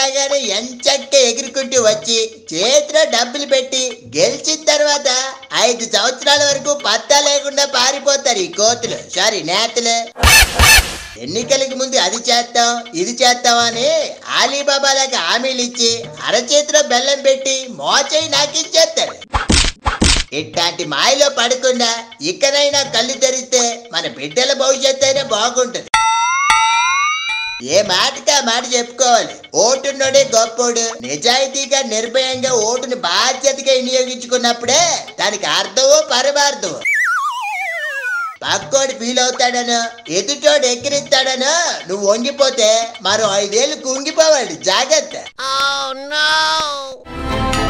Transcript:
రాగానే ఎంచక్క ఎగురుకుంటూ వచ్చి చేతిలో డబ్బులు పెట్టి గెలిచిన తర్వాత ఐదు సంవత్సరాల వరకు పత్తా లేకుండా పారిపోతారు ఈ కోతులు సారీ నేతలు ఎన్నికలకి ముందు అది చేస్తాం ఇది చేస్తాం అని ఆలీబాబాలకు హామీలు ఇచ్చి అరచేతిలో బెల్లం పెట్టి మోచేయి నాకిచ్చేస్తాడు ఇట్లాంటి మాయలో పడకుండా ఇకనైనా కళ్ళు తెరిస్తే మన బిడ్డల భవిష్యత్తు అయినా బాగుంటుంది ఏ మాటకి ఆ మాట చెప్పుకోవాలి ఓటున్నోడే గొప్పోడు నిజాయితీగా నిర్భయంగా ఓటుని బాధ్యతగా వినియోగించుకున్నప్పుడే దానికి అర్థమో పరమార్థమో పక్కోడు ఫీల్ అవుతాడనో ఎదుటోడు ఎక్కిరిస్తాడనో నువ్వు వంగిపోతే మరో ఐదేళ్ళు కుంగిపోవాలి జాగ్రత్త Oh no!